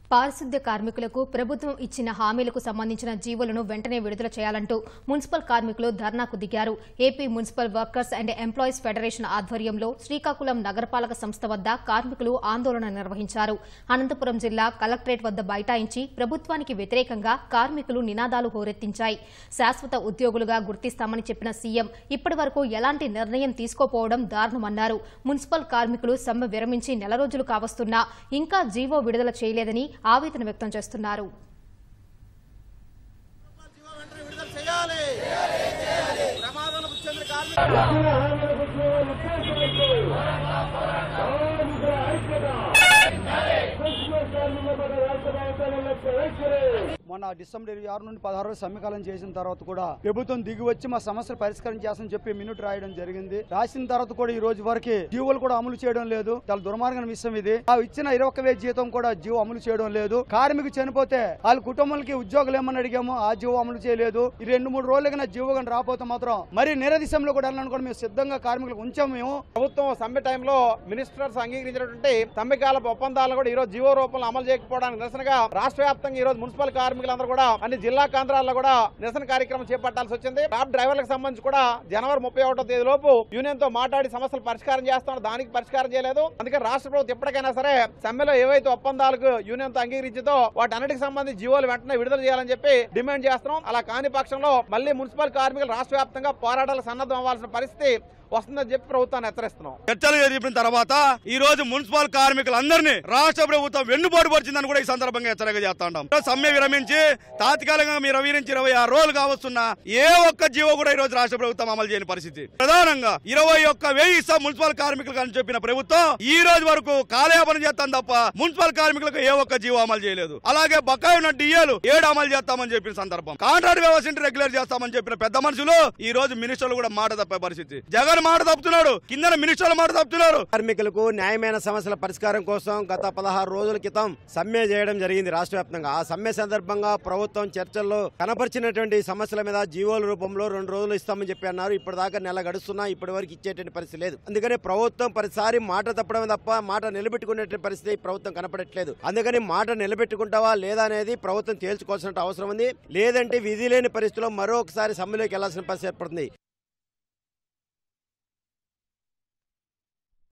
పారిశుద్ధ్య కార్మికులకు ప్రభుత్వం ఇచ్చిన హామీలకు సంబంధించిన జీవోలను వెంటనే విడుదల చేయాలంటూ మున్సిపల్ కార్మికులు ధర్నాకు దిగారు AP municipal workers and employees federation ఆధ్వర్యంలో శ్రీకాకుళం నగరపాలక సంస్థ వద్ద కార్మికులు ఆందోళన నిర్వహించారు అనంతపురం జిల్లా కలెక్టరేట్ వద్ద బైఠాయించి ప్రభుత్వానికి వ్యతిరేకంగా కార్మికులు నినాదాలు హోరెత్తించాయి శాశ్వత ఉద్యోగులుగా గుర్తిస్తామని చెప్పిన సీఎం ఇప్పటి వరకు ఎలాంటి నిర్ణయం తీసుకోపోవడం దారుణమన్నారు మున్సిపల్ కార్మికులు సమ్మె విరమించి నెల రోజులు కావస్తున్నా ఇంకా జీవో విడుదల చేయలేదని ఆవేదన వ్యక్తం చేస్తున్నారు జీవో వెంటనే విడుదల చేయాలి ప్రమాదాలకు చెందిన కార్మికులు మొన్న డిసెంబర్ ఇరవై ఆరు నుండి పదహారు రోజులు సమ్మెకాలం చేసిన తర్వాత కూడా ప్రభుత్వం దిగి వచ్చి మా సమస్యలు పరిష్కారం చేస్తామని చెప్పి మినిట్ రాయడం జరిగింది రాసిన తర్వాత కూడా ఈ రోజు వరకు జీవోలు కూడా అమలు చేయడం లేదు చాలా దుర్మార్గం విషయం ఇది ఆ ఇచ్చిన ఇరవై ఒక్క వేల జీతం కూడా జీవో అమలు చేయడం లేదు కార్మికు చనిపోతే వాళ్ళ కుటుంబాలకి ఉద్యోగులు ఏమని అడిగామో ఆ జీవో అమలు చేయలేదు ఈ రెండు మూడు రోజులకి నా జీవో కానీ రాకపోతే మాత్రం మరి నిరదిశంలో కూడా వెళ్ళాలని కూడా మేము సిద్ధంగా కార్మికులకు ఉంచాము మేము ప్రభుత్వం సమ్మె టైంలో మినిస్టర్స్ అంగీకరించినటువంటి సమ్మెకాల ఒప్పందాలను కూడా ఈ రోజు జీవో రూపంలో అమలు చేయకపోవడానికి నిరసనగా రాష్ట్ర వ్యాప్తంగా ఈ రోజు మున్సిపల్ కార్మికులందరూ కూడా అన్ని జిల్లా కేంద్రాల్లో కూడా నిరసన కార్యక్రమం చేపట్టాల్సి వచ్చింది క్యాబ్ డ్రైవర్లకు సంబంధించి కూడా జనవరి ముప్పై ఒకటో తేదీ లోపు యూనియన్ తో మాట్లాడి సమస్యలు పరిష్కారం చేస్తామని దానికి పరిష్కారం చేయలేదు అందుకే రాష్ట్ర ప్రభుత్వం ఎప్పటికైనా సరే సమ్మెలో ఏవైతే ఒప్పందాలకు యూనియన్ తో అంగీకరించిందో వాటి అన్నిటికి సంబంధించి జీవోలు వెంటనే విడుదల చేయాలని చెప్పి డిమాండ్ చేస్తున్నాం అలా కాని పక్షంలో మళ్ళీ మున్సిపల్ కార్మికులు రాష్ట్ర వ్యాప్తంగా పోరాటాలకు సన్నద్ధం అవ్వాల్సిన పరిస్థితి వస్తుందని చెప్పి ప్రభుత్వాన్ని హెచ్చరిస్తున్నాం చర్చలు జరిపిన తర్వాత ఈ రోజు మున్సిపల్ కార్మికులందరినీ రాష్ట్ర ప్రభుత్వం వెన్నుబాటు పరిచిందని కూడా ఈ సందర్భంగా హెచ్చరిక చేస్తా ఉంటాం సమ్మె విరమించి తాత్కాలికంగా మీరు విరమించి ఇరవై ఆరు రోజులు కావస్తున్నా ఏ ఒక్క జీవో కూడా ఈ రోజు రాష్ట్ర ప్రభుత్వం అమలు చేయని పరిస్థితి ప్రధానంగా ఇరవై ఒక్క వెయ్యి ఇస్తాం మున్సిపల్ కార్మికులకు అని చెప్పిన ప్రభుత్వం ఈ రోజు వరకు కాలయాపన చేస్తాం తప్ప మున్సిపల్ కార్మికులకు ఏ ఒక్క జీవో అమలు చేయలేదు అలాగే బకాయి ఉన్న డిఏలు ఏడు అమలు చేస్తామని చెప్పిన సందర్భం కాంట్రాక్ట్ వ్యవస్థ రెగ్యులర్ చేస్తామని చెప్పిన పెద్ద మనుషులు ఈ రోజు మినిస్టర్లు కూడా మాట తప్పే పరిస్థితి జగన్ మాట తప్పుతున్నాడు కింద మినిస్టర్ల మాట తప్పుతున్నారు కార్మికులకు న్యాయమైన సమస్యల పరిష్కారం కోసం గత పదహారు రోజుల క్రితం సమ్మె చేయడం జరిగింది రాష్ట్ర వ్యాప్తంగా ఆ సమ్మె సందర్భంగా ప్రభుత్వం చర్చల్లో కనపరిచినటువంటి సమస్యల మీద జీవోల రూపంలో రెండు రోజులు ఇస్తామని చెప్పి అన్నారు ఇప్పటిదాకా నెల గడుస్తున్నా ఇప్పటి వరకు ఇచ్చేటువంటి పరిస్థితి లేదు అందుకని ప్రభుత్వం ప్రతిసారి మాట తప్పడం తప్ప మాట నిలబెట్టుకునేటువంటి పరిస్థితి ప్రభుత్వం కనపడట్లేదు అందుకని మాట నిలబెట్టుకుంటావా లేదా అనేది ప్రభుత్వం తేల్చుకోవాల్సిన అవసరం ఉంది లేదంటే విధి లేని పరిస్థితిలో మరొకసారి సమ్మెలోకి వెళ్లాల్సిన పరిస్థితి ఏర్పడుతుంది